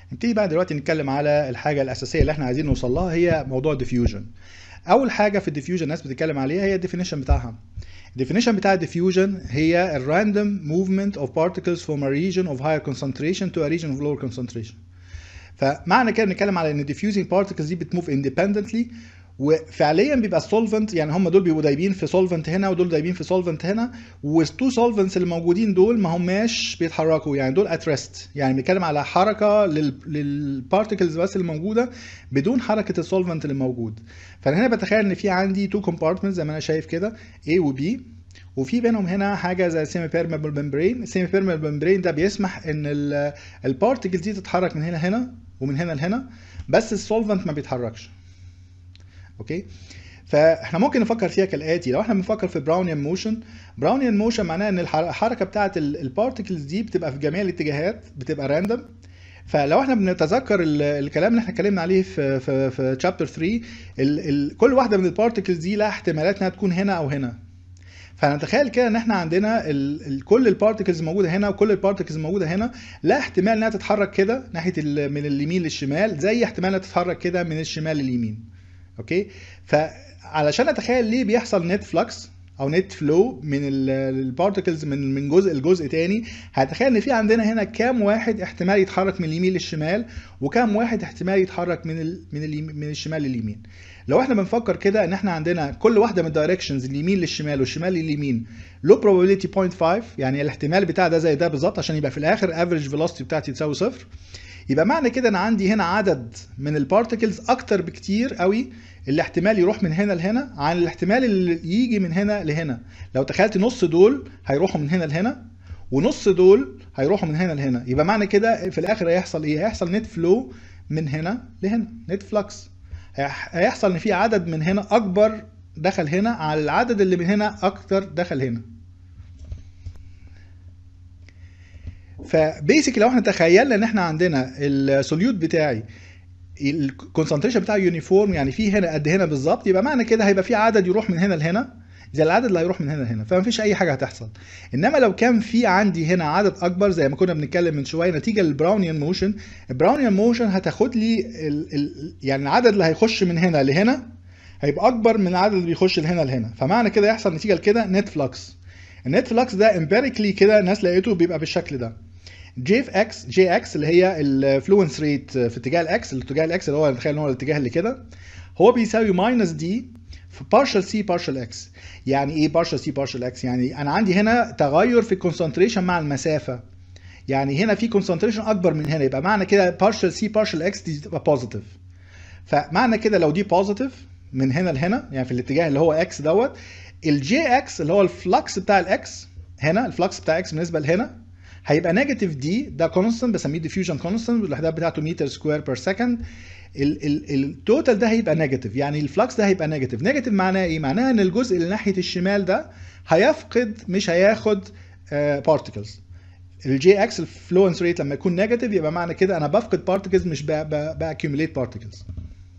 نبتدي بقى دلوقتي نتكلم على الحاجه الاساسيه اللي احنا عايزين نوصل لها هي موضوع الديفيوجن اول حاجه في الديفيوجن الناس بتتكلم عليها هي الديفينيشن بتاعها الديفينيشن بتاع الديفيوجن هي الراندوم موفمنت اوف particles from a region of higher concentration to a region of lower concentration فمعنى كده بنتكلم على ان الديفيوزنج particles دي بتموف independently وفعليا بيبقى السولفنت يعني هم دول بيبقوا دايبين في سولفنت هنا ودول دايبين في سولفنت هنا والتو سولفنتس اللي موجودين دول ما هماش بيتحركوا يعني دول ات ريست يعني بنتكلم على حركه للبارتكلز بس اللي موجوده بدون حركه السولفنت اللي موجود فانا هنا بتخيل ان في عندي تو كومبارتمنتس زي ما انا شايف كده A و B وفي بينهم هنا حاجه زي سيمي بيرميبل ممبرين السيمي بيرميبل ممبرين ده بيسمح ان البارتكلز دي تتحرك من هنا هنا ومن هنا لهنا بس السولفنت ما بيتحركش اوكي فاحنا ممكن نفكر فيها كالاتي لو احنا بنفكر في براونيان موشن براونيان موشن معناها ان الحركه بتاعه البارتكلز دي بتبقى في جميع الاتجاهات بتبقى راندوم فلو احنا بنتذكر الكلام اللي احنا اتكلمنا عليه في في في شابتر 3 ال ال كل واحده من البارتكلز دي لها احتمالات انها تكون هنا او هنا فنتخيل كده ان احنا عندنا ال ال كل البارتكلز موجوده هنا وكل البارتكلز موجوده هنا لا احتمال انها تتحرك كده ناحيه من اليمين للشمال زي احتمال انها تتحرك كده من الشمال لليمين اوكي فعلشان اتخيل ليه بيحصل نت فلكس او نت فلو من البارتكلز من من جزء لجزء تاني هتخيل ان في عندنا هنا كام واحد احتمال يتحرك من اليمين للشمال وكام واحد احتمال يتحرك من ال من ال من الشمال لليمين لو احنا بنفكر كده ان احنا عندنا كل واحده من الدايركشنز اليمين للشمال والشمال لليمين لو probability 0.5 يعني الاحتمال بتاع ده زي ده بالظبط عشان يبقى في الاخر افريج فيلوسيتي بتاعتي تساوي صفر يبقى معنى كده انا عندي هنا عدد من البارتكلز اكتر بكتير قوي الاحتمال يروح من هنا لهنا عن الاحتمال اللي يجي من هنا لهنا لو تخيلت نص دول هيروحوا من هنا لهنا ونص دول هيروحوا من هنا لهنا يبقى معنى كده في الاخر هيحصل ايه هيحصل نت فلو من هنا لهنا نت فلكس هيحصل ان في عدد من هنا اكبر دخل هنا على العدد اللي من هنا اكتر دخل هنا فبيسك لو احنا تخيلنا ان احنا عندنا السوليوت بتاعي الكونسنتريشن بتاعه يونيفورم يعني في هنا قد هنا بالظبط يبقى معنى كده هيبقى في عدد يروح من هنا لهنا زي العدد اللي هيروح من هنا لهنا فما فيش اي حاجه هتحصل انما لو كان في عندي هنا عدد اكبر زي ما كنا بنتكلم من شويه نتيجه للبراونيان موشن البراونيان موشن هتاخد لي ال ال يعني العدد اللي هيخش من هنا لهنا هيبقى اكبر من العدد اللي بيخش لهنا لهنا فمعنى كده يحصل نتيجه لكده نت فلكس النت فلكس ده امبيريكلي كده الناس لقيته بيبقى بالشكل ده جي في اكس جي اكس اللي هي الفلوينس ريت في اتجاه الاكس الاتجاه الاكس اللي هو نتخيل ان هو الاتجاه اللي كده هو بيساوي ماينس دي في بارشل سي بارشل اكس يعني ايه بارشل سي بارشل اكس يعني انا عندي هنا تغير في الكونسنتريشن مع المسافه يعني هنا في كونسنتريشن اكبر من هنا يبقى معنى كده بارشل سي بارشل اكس دي تبقى بوزيتيف فمعنى كده لو دي بوزيتيف من هنا لهنا يعني في الاتجاه اللي هو اكس دوت الجي اكس اللي هو الفلكس بتاع الاكس هنا الفلكس بتاع اكس بالنسبه لهنا هيبقى نيجاتيف دي ده كونستنت بسميه ديفيوجن كونستنت والوحدات بتاعته متر سكوير بير سكند التوتال ده هيبقى نيجاتيف يعني الفلكس ده هيبقى نيجاتيف نيجاتيف معناه ايه معناها ان الجزء اللي ناحيه الشمال ده هيفقد مش هياخد بارتكلز الجي اكس الفلوينس ريت لما يكون نيجاتيف يبقى معنى كده انا بفقد بارتكلز مش باكيوميليت بارتكلز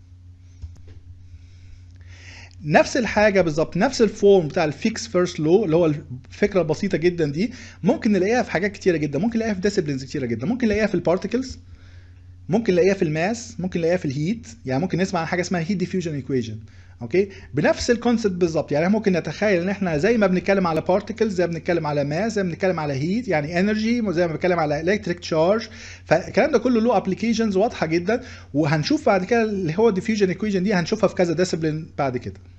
نفس الحاجه بالظبط نفس الفورم بتاع الفيكس فيرست لو اللي هو الفكره البسيطه جدا دي ممكن نلاقيها في حاجات كتيره جدا ممكن نلاقيها في ديسيبلينز كتيره جدا ممكن نلاقيها في البارتكلز ممكن نلاقيها في الماس ممكن نلاقيها في الهيت يعني ممكن نسمع عن حاجه اسمها هيت ديفيوجن ايكويشن اوكي بنفس الكونسيبت بالظبط يعني ممكن نتخيل ان احنا زي ما بنتكلم على بارتكلز زي ما بنتكلم على ماس زي ما بنتكلم على هيت يعني انرجي زي ما بنتكلم على الكتريك تشارج فالكلام ده كله له ابلكيشنز واضحه جدا وهنشوف بعد كده اللي هو الديفيوجن ايكويشن دي هنشوفها في كذا ديسيبلين بعد كده